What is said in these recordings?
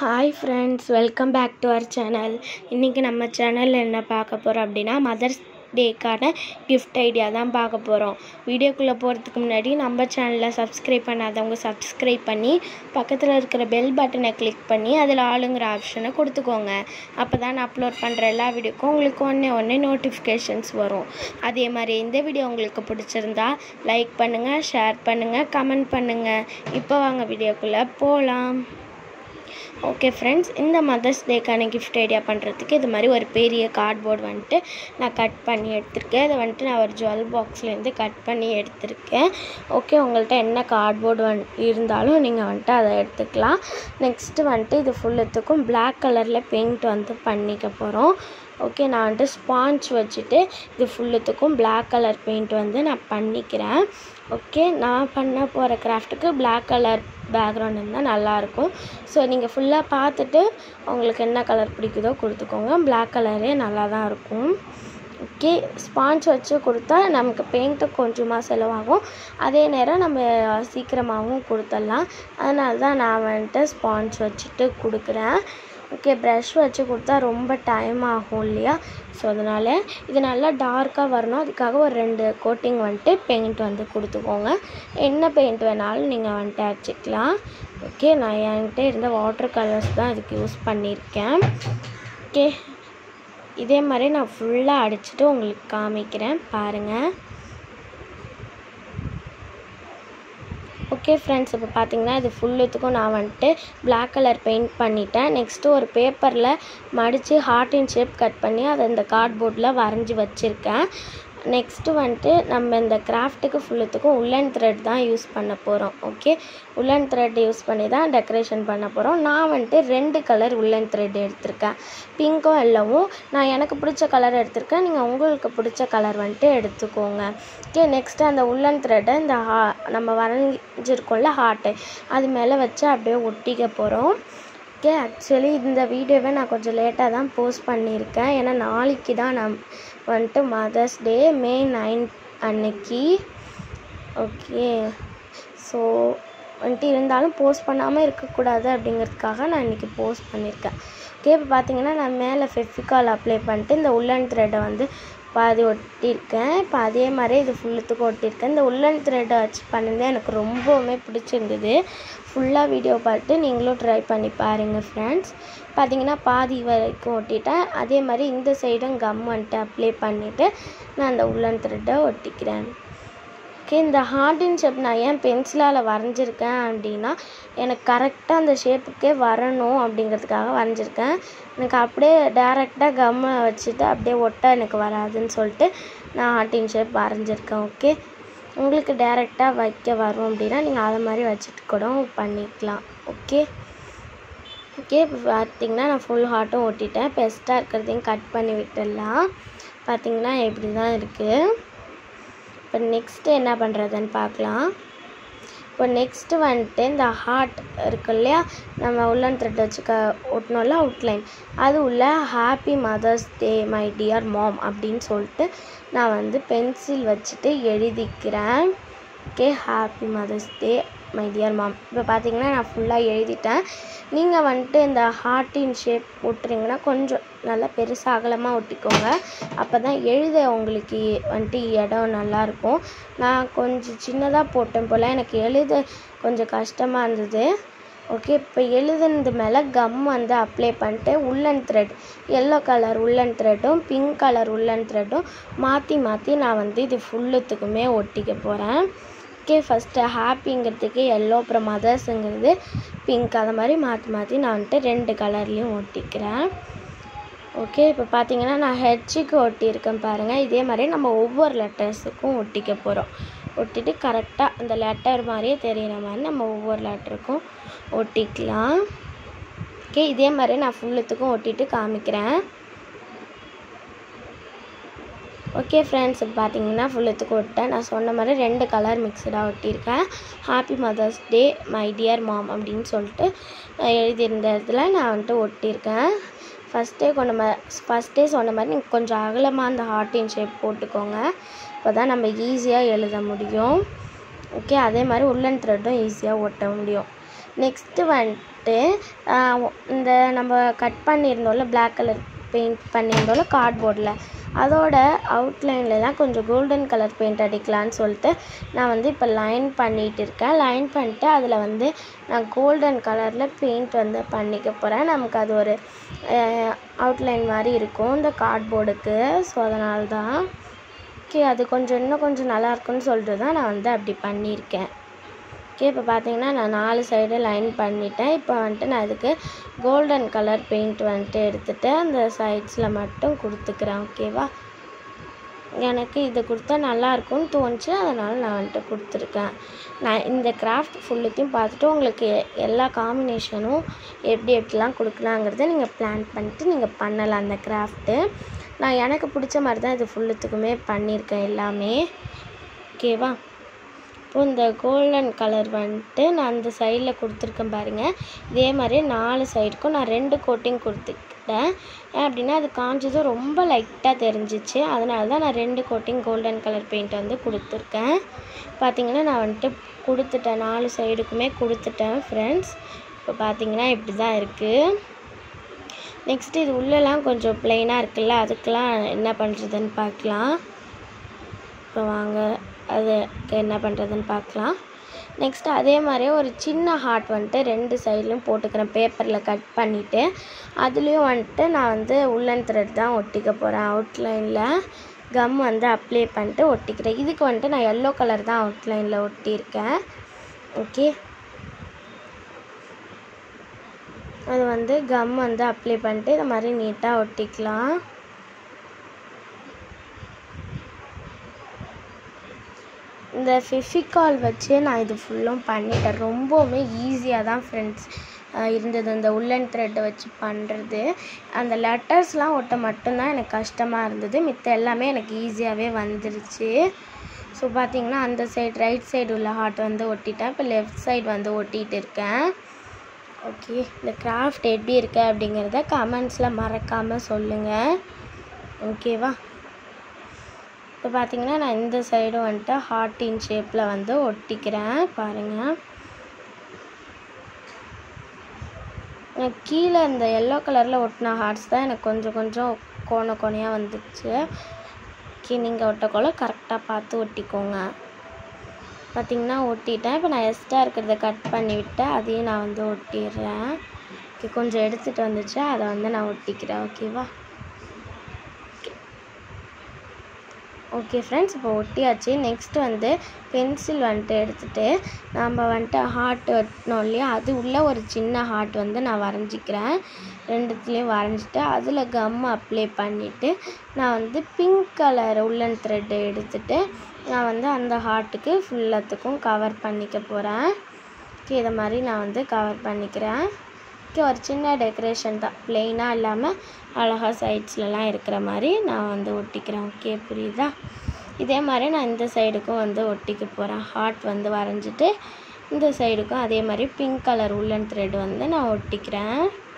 hi friends welcome back to our channel இன்றைக்கி நம்ம சேனலில் என்ன பார்க்க போகிறோம் அப்படின்னா மதர்ஸ் டேக்கான கிஃப்ட் ஐடியா தான் பார்க்க போகிறோம் வீடியோக்குள்ளே போகிறதுக்கு முன்னாடி நம்ம சேனலில் சப்ஸ்கிரைப் பண்ணாதவங்க சப்ஸ்கிரைப் பண்ணி பக்கத்தில் இருக்கிற பெல் பட்டனை கிளிக் பண்ணி அதில் ஆளுங்கிற ஆப்ஷனை கொடுத்துக்கோங்க அப்போ தான் நான் அப்லோட் பண்ணுற எல்லா வீடியோக்கும் உங்களுக்கு ஒன்றே ஒன்றே நோட்டிஃபிகேஷன்ஸ் வரும் அதே மாதிரி இந்த வீடியோ உங்களுக்கு பிடிச்சிருந்தா லைக் பண்ணுங்கள் ஷேர் பண்ணுங்கள் கமெண்ட் பண்ணுங்கள் இப்போ வாங்க வீடியோக்குள்ளே போகலாம் ஓகே ஃப்ரெண்ட்ஸ் இந்த மதர்ஸ் டேக்கான கிஃப்ட் ஐடியா பண்ணுறதுக்கு இது மாதிரி ஒரு பெரிய கார்ட்போர்ட் வந்துட்டு நான் கட் பண்ணி எடுத்திருக்கேன் இதை வந்துட்டு நான் ஒரு ஜுவல் பாக்ஸ்லேருந்து கட் பண்ணி எடுத்திருக்கேன் ஓகே உங்கள்கிட்ட என்ன கார்ட்போர்டு வந் இருந்தாலும் நீங்கள் வந்துட்டு அதை எடுத்துக்கலாம் நெக்ஸ்ட்டு வந்துட்டு இது ஃபுல்லுத்துக்கும் பிளாக் கலரில் பெயிண்ட் வந்து பண்ணிக்க போகிறோம் ஓகே நான் வந்துட்டு ஸ்பாஞ்ச் வச்சுட்டு இது ஃபுல்லுத்துக்கும் பிளாக் கலர் பெயிண்ட் வந்து நான் பண்ணிக்கிறேன் ஓகே நான் பண்ண போகிற கிராஃப்ட்டுக்கு பிளாக் கலர் பேக்ரவுண்ட் இருந்தால் நல்லாயிருக்கும் ஸோ நீங்கள் ஃபுல்லாக பார்த்துட்டு உங்களுக்கு என்ன கலர் பிடிக்குதோ கொடுத்துக்கோங்க பிளாக் கலரே நல்லா தான் இருக்கும் ஓகே ஸ்பாஞ்ச் வச்சு கொடுத்தா நமக்கு பெயிண்ட்டு கொஞ்சமாக செலவாகும் அதே நேரம் நம்ம சீக்கிரமாகவும் கொடுத்துடலாம் அதனால தான் நான் வந்துட்டு ஸ்பாஞ்ச் வச்சுட்டு கொடுக்குறேன் ஓகே ப்ரஷ் வச்சு கொடுத்தா ரொம்ப டைம் ஆகும் இல்லையா ஸோ அதனால் இது நல்லா டார்க்காக வரணும் அதுக்காக ஒரு ரெண்டு கோட்டிங் வந்துட்டு பெயிண்ட் வந்து கொடுத்துக்கோங்க என்ன பெயிண்ட் வேணாலும் நீங்கள் வந்துட்டு அடிச்சிக்கலாம் ஓகே நான் என்கிட்ட இருந்த வாட்டர் கலர்ஸ் தான் இதுக்கு யூஸ் பண்ணியிருக்கேன் ஓகே இதே மாதிரி நான் ஃபுல்லாக அடிச்சுட்டு உங்களுக்கு காமிக்கிறேன் பாருங்கள் ஓகே ஃப்ரெண்ட்ஸ் இப்போ பார்த்தீங்கன்னா இது ஃபுல்லுத்துக்கும் நான் வந்துட்டு பிளாக் கலர் பெயிண்ட் பண்ணிட்டேன் நெக்ஸ்ட்டு ஒரு பேப்பரில் மடித்து ஹார்ட் இன் ஷேப் கட் பண்ணி அதை இந்த கார்ட்போர்டில் வரைஞ்சி வச்சுருக்கேன் நெக்ஸ்ட்டு வந்துட்டு நம்ம இந்த கிராஃப்ட்டுக்கு ஃபுல்லுத்துக்கும் உள்ளன் த்ரெட் தான் யூஸ் பண்ண போகிறோம் ஓகே உள்ளன் த்ரெட் யூஸ் பண்ணி தான் டெக்கரேஷன் பண்ண போகிறோம் நான் வந்துட்டு ரெண்டு கலர் உள்ளன் த்ரெட் எடுத்திருக்கேன் பிங்க்கும் எல்லோவும் நான் எனக்கு பிடிச்ச கலர் எடுத்திருக்கேன் நீங்கள் உங்களுக்கு பிடிச்ச கலர் வந்துட்டு எடுத்துக்கோங்க ஓகே நெக்ஸ்ட்டு அந்த உள்ளன் த்ரெட்டை இந்த ஹா நம்ம வரைஞ்சிருக்கோம்ல ஹார்ட்டு அது மேலே வச்சு அப்படியே ஒட்டிக்க போகிறோம் ஓகே ஆக்சுவலி இந்த வீடியோவை நான் கொஞ்சம் லேட்டாக தான் போஸ்ட் பண்ணியிருக்கேன் ஏன்னா நாளைக்கு தான் நான் வந்துட்டு மதர்ஸ் டே மே நைன் அன்னைக்கு ஓகே ஸோ வந்துட்டு இருந்தாலும் போஸ்ட் பண்ணாமல் இருக்கக்கூடாது அப்படிங்கிறதுக்காக நான் இன்றைக்கி போஸ்ட் பண்ணியிருக்கேன் ஓகே இப்போ பார்த்தீங்கன்னா நான் மேலே ஃபெஃபிகால் அப்ளை பண்ணிட்டு இந்த உள்ளன் த்ரெட்டை வந்து பாதி ஒட்டியிருக்கேன் இப்போ அதே மாதிரி இது ஃபுல்லுத்துக்கும் ஒட்டியிருக்கேன் இந்த உள்ளன் த்ரெட்டை வச்சு பண்ணது எனக்கு ரொம்பவுமே பிடிச்சிருந்தது ஃபுல்லாக வீடியோ பார்த்து நீங்களும் ட்ரை பண்ணி பாருங்கள் ஃப்ரெண்ட்ஸ் பார்த்தீங்கன்னா பாதி வரைக்கும் ஒட்டிட்டேன் அதே மாதிரி இந்த சைடும் கம் வந்துட்டு அப்ளை பண்ணிவிட்டு நான் அந்த உள்ளன் த்ரெட்டை ஒட்டிக்கிறேன் ஓகே இந்த ஹார்டின் ஷேப் நான் ஏன் பென்சிலால் வரைஞ்சிருக்கேன் அப்படின்னா எனக்கு கரெக்டாக அந்த ஷேப்புக்கே வரணும் அப்படிங்கிறதுக்காக வரைஞ்சிருக்கேன் எனக்கு அப்படியே டேரெக்டாக கம்மை வச்சுட்டு அப்படியே ஒட்ட எனக்கு வராதுன்னு சொல்லிட்டு நான் ஹார்டின் ஷேப் வரைஞ்சிருக்கேன் ஓகே உங்களுக்கு டேரெக்டாக வைக்க வரும் அப்படின்னா நீங்கள் அதை மாதிரி வச்சுட்டு கூட பண்ணிக்கலாம் ஓகே ஓகே இப்போ பார்த்தீங்கன்னா நான் ஃபுல் ஹார்ட்டும் ஒட்டிட்டேன் பெஸ்ட்டாக இருக்கிறதையும் கட் பண்ணி விட்டுடலாம் பார்த்தீங்கன்னா இப்படி தான் இருக்குது இப்போ நெக்ஸ்ட்டு என்ன பண்ணுறதுன்னு பார்க்கலாம் இப்போ நெக்ஸ்ட்டு வந்துட்டு இந்த ஹார்ட் இருக்கு இல்லையா நம்ம உள்ளன் த்ரெட் வச்சு க ஒட்டினோம்ல அவுட்லைன் அது உள்ள happy mother's day my dear mom அப்படின்னு சொல்லிட்டு நான் வந்து பென்சில் வச்சுட்டு எழுதிக்கிறேன் okay happy mother's day my dear mom இப்போ பார்த்தீங்கன்னா நான் ஃபுல்லாக எழுதிட்டேன் நீங்கள் வந்துட்டு இந்த ஹார்ட்டின் ஷேப் ஒட்டுறீங்கன்னா கொஞ்சம் நல்லா பெருசாக அகலமாக ஒட்டிக்கோங்க அப்போ தான் எழுத உங்களுக்கு வந்துட்டு இடம் நல்லாயிருக்கும் நான் கொஞ்சம் சின்னதாக போட்டேன் போல் எனக்கு எழுத கொஞ்சம் கஷ்டமாக இருந்தது ஓகே இப்போ எழுதுனது மேலே கம் வந்து அப்ளை பண்ணிட்டு உள்ளன் த்ரெட் எல்லோ கலர் உள்ளன் த்ரெட்டும் பிங்க் கலர் உள்ளன் த்ரெட்டும் மாற்றி மாற்றி நான் வந்து இது ஃபுல்லுத்துக்குமே ஒட்டிக்க போகிறேன் ஓகே ஃபஸ்ட்டு ஹாப்பிங்கிறதுக்கு எல்லோ அப்புறம் மதர்ஸுங்கிறது பிங்க் அதை மாதிரி மாற்றி மாற்றி நான் வந்துட்டு ரெண்டு கலர்லேயும் ஒட்டிக்கிறேன் ஓகே இப்போ பார்த்தீங்கன்னா நான் ஹெச்சுக்கு ஒட்டியிருக்கேன் பாருங்கள் இதே மாதிரி நம்ம ஒவ்வொரு லெட்டர்ஸுக்கும் ஒட்டிக்க போகிறோம் ஒட்டிட்டு கரெக்டாக அந்த லெட்டர் மாதிரியே தெரிகிற மாதிரி நம்ம ஒவ்வொரு லெட்டருக்கும் ஒட்டிக்கலாம் ஓகே இதே மாதிரி நான் ஃபுல்லுத்துக்கும் ஒட்டிட்டு காமிக்கிறேன் ஓகே ஃப்ரெண்ட்ஸ் இப்போ பார்த்தீங்கன்னா ஃபுல்லுத்துக்கு ஒட்டேன் நான் சொன்ன மாதிரி ரெண்டு கலர் மிக்சடாக ஒட்டியிருக்கேன் happy mother's day my dear mom அப்படின்னு சொல்லிட்டு எழுதியிருந்த இடத்துல நான் வந்துட்டு ஒட்டியிருக்கேன் ஃபஸ்ட்டே கொண்ட மா ஃபஸ்ட்டே சொன்ன மாதிரி நீங்கள் கொஞ்சம் அகலமாக அந்த ஹார்ட்டின் ஷேப் போட்டுக்கோங்க அப்போ தான் நம்ம ஈஸியாக எழுத முடியும் ஓகே அதே மாதிரி உள்ளன் த்ரெட்டும் ஈஸியாக ஒட்ட முடியும் நெக்ஸ்ட்டு வந்துட்டு வந்துட்டு ஆஹ் இந்த நம்ம கட் பண்ணியிருந்தோம்ல பிளாக் கலர் பெயிண்ட் பண்ணியிருந்தோம்ல கார்ட்போர்டில் அதோட அவுட்லைனில் தான் கொஞ்சம் கோல்டன் கலர் பெயிண்ட் அடிக்கலான்னு சொல்லிட்டு நான் வந்து இப்போ லைன் பண்ணிகிட்டு இருக்கேன் லைன் பண்ணிட்டு அதில் வந்து நான் கோல்டன் கலரில் பெயிண்ட் வந்து பண்ணிக்க போகிறேன் நமக்கு அது ஒரு அவுட்லைன் மாதிரி இருக்கும் இந்த கார்ட்போர்டுக்கு ஸோ அதனால தான் ஓகே அது கொஞ்சம் இன்னும் கொஞ்சம் நல்லா இருக்கும்னு சொல்லிட்டு தான் நான் வந்து அப்படி பண்ணியிருக்கேன் ஓகே இப்போ பார்த்தீங்கன்னா நான் நாலு சைடு லைன் பண்ணிட்டேன் இப்போ வந்துட்டு நான் அதுக்கு கோல்டன் கலர் பெயிண்ட் வந்துட்டு எடுத்துகிட்டு அந்த சைட்ஸில் மட்டும் கொடுத்துக்கிறேன் ஓகேவா எனக்கு இது கொடுத்தா நல்லா இருக்கும்னு தோணுச்சு அதனால் நான் வந்துட்டு கொடுத்துருக்கேன் நான் இந்த கிராஃப்ட் ஃபுல்லுத்தையும் பார்த்துட்டு உங்களுக்கு எ- எல்லா காம்பினேஷனும் எப்படி எப்படிலாம் கொடுக்கலாங்கிறத நீங்கள் பிளான் பண்ணிட்டு நீங்கள் பண்ணலாம் அந்த கிராஃப்ட்டு நான் எனக்கு பிடிச்ச மாதிரி தான் இது ஃபுல்லுத்துக்குமே பண்ணியிருக்கேன் எல்லாமே ஓகேவா இப்போ இந்த கோல்டன் கலர் வந்துட்டு நான் அந்த சைடில் கொடுத்துருக்கேன் பாருங்கள் இதே மாதிரி நாலு சைடுக்கும் நான் ரெண்டு கோட்டிங் கொடுத்துக்கிட்டேன் ஏன் அப்படின்னா அது காஞ்சதும் ரொம்ப லைட்டாக தெரிஞ்சிச்சு அதனால தான் நான் ரெண்டு கோட்டிங் கோல்டன் கலர் பெயிண்ட் வந்து கொடுத்துருக்கேன் பார்த்தீங்கன்னா நான் வந்துட்டு கொடுத்துட்டேன் நாலு சைடுக்குமே கொடுத்துட்டேன் ஃப்ரெண்ட்ஸ் இப்போ பார்த்தீங்கன்னா இப்படி தான் இருக்குது நெக்ஸ்ட் இது உள்ளெல்லாம் கொஞ்சம் ப்ளைனாக இருக்குல்ல அதுக்கெலாம் என்ன பண்ணுறதுன்னு பார்க்கலாம் இப்போ வாங்க அதுக்கு என்ன பண்ணுறதுன்னு பார்க்கலாம் நெக்ஸ்ட் அதே மாதிரியே ஒரு சின்ன ஹார்ட் வந்துட்டு ரெண்டு சைட்லையும் போட்டுக்கிறேன் பேப்பரில் கட் பண்ணிவிட்டு அதுலேயும் வந்துட்டு நான் வந்து உள்ளன் த்ரெட் தான் ஒட்டிக்க போகிறேன் அவுட்லைனில் கம் வந்து அப்ளை பண்ணிட்டு ஒட்டிக்கிறேன் இதுக்கு வந்துட்டு நான் எல்லோ கலர் தான் அவுட்லைனில் ஒட்டியிருக்கேன் ஓகே அது வந்து கம் வந்து அப்ளை பண்ணிட்டு இந்த மாதிரி நீட்டாக ஒட்டிக்கலாம் இந்த ஃபெஃபிகால் வச்சு நான் இது ஃபுல்லும் பண்ணிட்டேன் ரொம்பவுமே ஈஸியாக தான் ஃப்ரெண்ட்ஸ் இருந்தது அந்த உள்ளன் த்ரெட்டை வச்சு பண்ணுறது அந்த லெட்டர்ஸ்லாம் ஒட்ட மட்டும்தான் எனக்கு கஷ்டமாக இருந்தது மித்த எல்லாமே எனக்கு ஈஸியாகவே வந்துருச்சு ஸோ பார்த்தீங்கன்னா அந்த சைடு ரைட் சைடு உள்ள ஹார்ட் வந்து ஒட்டிட்டேன் இப்போ லெஃப்ட் சைடு வந்து ஒட்டிகிட்டு இருக்கேன் ஓகே இந்த கிராஃப்ட் எப்படி இருக்கு அப்படிங்கிறத கமெண்ட்ஸில் மறக்காமல் சொல்லுங்கள் ஓகேவா இப்போ பார்த்தீங்கன்னா நான் இந்த சைடும் வந்துட்டு ஹார்ட்டின் ஷேப்பில் வந்து ஒட்டிக்கிறேன் பாருங்கள் எனக்கு கீழே இந்த எல்லோ கலரில் ஒட்டின ஹார்ட்ஸ் தான் எனக்கு கொஞ்சம் கொஞ்சம் கோண கோணையாக வந்துச்சு ஓகே நீங்கள் ஒட்டக்கோல கரெக்டாக பார்த்து ஒட்டிக்கோங்க பார்த்தீங்கன்னா ஒட்டிட்டேன் இப்போ நான் எக்ஸ்ட்ரா இருக்கிறத கட் பண்ணி விட்டு அதையும் நான் வந்து ஒட்டிடுறேன் ஓகே கொஞ்சம் எடுத்துகிட்டு வந்துச்சு அதை வந்து நான் ஒட்டிக்கிறேன் ஓகேவா ஓகே ஃப்ரெண்ட்ஸ் இப்போ ஒட்டியாச்சு நெக்ஸ்ட் வந்து பென்சில் வந்துட்டு எடுத்துகிட்டு நம்ம வந்துட்டு ஹார்ட் ஒட்டினோம் இல்லையா அது உள்ள ஒரு சின்ன ஹார்ட் வந்து நான் வரைஞ்சிக்கிறேன் ரெண்டுத்துலேயும் வரைஞ்சிட்டு அதில் கம் அப்ளை பண்ணிவிட்டு நான் வந்து பிங்க் கலர் உள்ளன் த்ரெட்டை எடுத்துட்டு நான் வந்து அந்த ஹார்ட்டுக்கு ஃபுல்லத்துக்கும் கவர் பண்ணிக்க போகிறேன் ஓகே இதை மாதிரி நான் வந்து கவர் பண்ணிக்கிறேன் ஓகே ஒரு சின்ன டெக்கரேஷன் தான் ப்ளெயினாக இல்லாமல் அழகாக சைட்ஸ்லலாம் இருக்கிற மாதிரி நான் வந்து ஒட்டிக்கிறேன் ஓகே புரியுதா இதே மாதிரி நான் இந்த சைடுக்கும் வந்து ஒட்டிக்க போகிறேன் ஹார்ட் வந்து வரைஞ்சிட்டு இந்த சைடுக்கும் அதே மாதிரி பிங்க் கலர் உள்ளன் த்ரெட் வந்து நான் ஒட்டிக்கிறேன்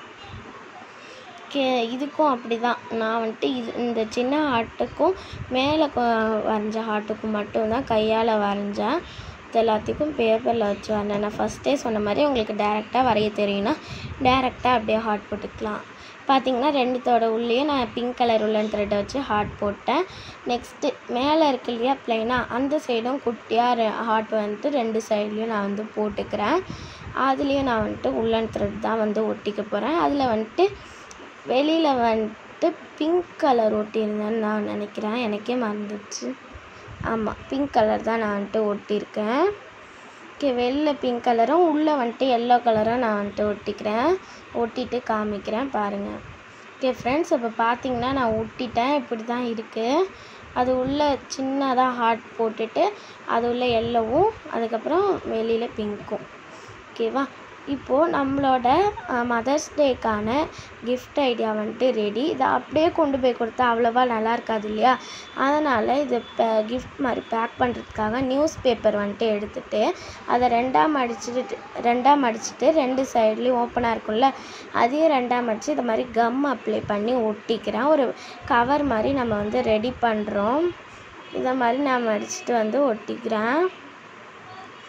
கே இதுக்கும் அப்படி தான் நான் வந்துட்டு இது இந்த சின்ன ஹார்ட்டுக்கும் மேலே வரைஞ்ச ஹார்ட்டுக்கும் மட்டும்தான் கையால் வரைஞ்சேன் இது எல்லாத்துக்கும் பேப்பரில் வச்சு வரைஞ்சேன் நான் ஃபஸ்ட்டே சொன்ன மாதிரி உங்களுக்கு டேரெக்டாக வரைய தெரியும்னா டேரெக்டாக அப்படியே ஹார்ட் போட்டுக்கலாம் பார்த்தீங்கன்னா ரெண்டுத்தோட உள்ளேயும் நான் பிங்க் கலர் உள்ளன் த்ரெட்டை வச்சு ஹார்ட் போட்டேன் நெக்ஸ்ட்டு மேலே இருக்கு இல்லையா ப்ளைனாக அந்த சைடும் குட்டியாக ஹார்ட் வந்துட்டு ரெண்டு சைட்லேயும் நான் வந்து போட்டுக்கிறேன் அதுலேயும் நான் வந்துட்டு உள்ளன் த்ரெட் தான் வந்து ஒட்டிக்க போகிறேன் அதில் வந்துட்டு வெளியில் வந்துட்டு பிங்க் கலர் ஒட்டியிருந்தேன்னு நான் நினைக்கிறேன் எனக்கே மறந்துச்சு ஆமாம் பிங்க் கலர் தான் நான் வந்துட்டு ஒட்டியிருக்கேன் ஓகே வெளில பிங்க் கலரும் உள்ளே வந்துட்டு எல்லோ கலரும் நான் வந்துட்டு ஒட்டிக்கிறேன் ஒட்டிட்டு காமிக்கிறேன் பாருங்கள் ஓகே ஃப்ரெண்ட்ஸ் இப்போ பார்த்தீங்கன்னா நான் ஒட்டிட்டேன் இப்படி தான் இருக்குது அது உள்ள சின்னதாக ஹார்ட் போட்டுட்டு அது உள்ள எல்லோவும் அதுக்கப்புறம் வெளியில் பிங்க்கும் ஓகேவா இப்போது நம்மளோட மதர்ஸ் டேக்கான gift ஐடியா வந்துட்டு ரெடி இதை அப்படியே கொண்டு போய் கொடுத்தா அவ்வளோவா நல்லா இருக்காது இல்லையா அதனால் இது கிஃப்ட் மாதிரி பேக் பண்ணுறதுக்காக நியூஸ் பேப்பர் வந்துட்டு எடுத்துட்டு அதை ரெண்டாக மடிச்சுட்டு ரெண்டாக மடிச்சுட்டு ரெண்டு சைட்லேயும் ஓப்பனாக இருக்கும்ல அதையும் ரெண்டாக மடித்து இது மாதிரி கம் அப்ளை பண்ணி ஒட்டிக்கிறேன் ஒரு கவர் மாதிரி நம்ம வந்து ரெடி பண்ணுறோம் இதை மாதிரி நான் மடிச்சுட்டு வந்து ஒட்டிக்கிறேன்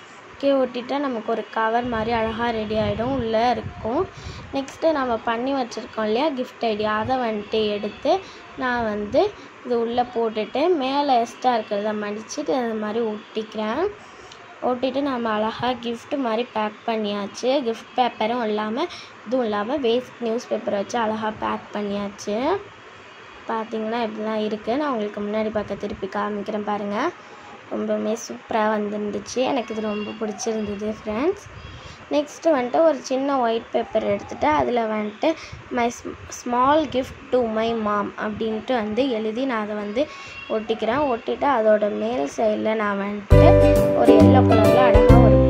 ஓகே ஒட்டிட்டா நமக்கு ஒரு கவர் மாதிரி அழகாக ரெடி ஆகிடும் உள்ளே இருக்கும் நெக்ஸ்ட்டு நம்ம பண்ணி வச்சுருக்கோம் இல்லையா கிஃப்ட் ஐடியா அதை வந்துட்டு எடுத்து நான் வந்து இது உள்ளே போட்டுட்டு மேலே எக்ஸ்ட்ரா இருக்கிறத மடிச்சுட்டு அது மாதிரி ஒட்டிக்கிறேன் ஒட்டிட்டு நம்ம அழகாக gift மாதிரி பேக் பண்ணியாச்சு gift பேப்பரும் இல்லாமல் இதுவும் இல்லாமல் வேஸ்ட் நியூஸ் பேப்பரை வச்சு அழகாக பேக் பண்ணியாச்சு பார்த்தீங்கன்னா இப்படிலாம் இருக்குது நான் உங்களுக்கு முன்னாடி பக்கம் திருப்பி காமிக்கிறேன் பாருங்கள் ரொம்பவுமே சூப்பராக வந்துருந்துச்சு எனக்கு இது ரொம்ப பிடிச்சிருந்தது ஃப்ரெண்ட்ஸ் நெக்ஸ்ட்டு வந்துட்டு ஒரு சின்ன ஒயிட் பேப்பர் எடுத்துகிட்டு அதில் வந்துட்டு my small gift to my mom அப்படின்ட்டு வந்து எழுதி நான் அதை வந்து ஒட்டிக்கிறேன் ஒட்டிட்டு அதோட மேல் சைடில் நான் வந்துட்டு ஒரு எல்லோ கலரில் அழகாக ஒரு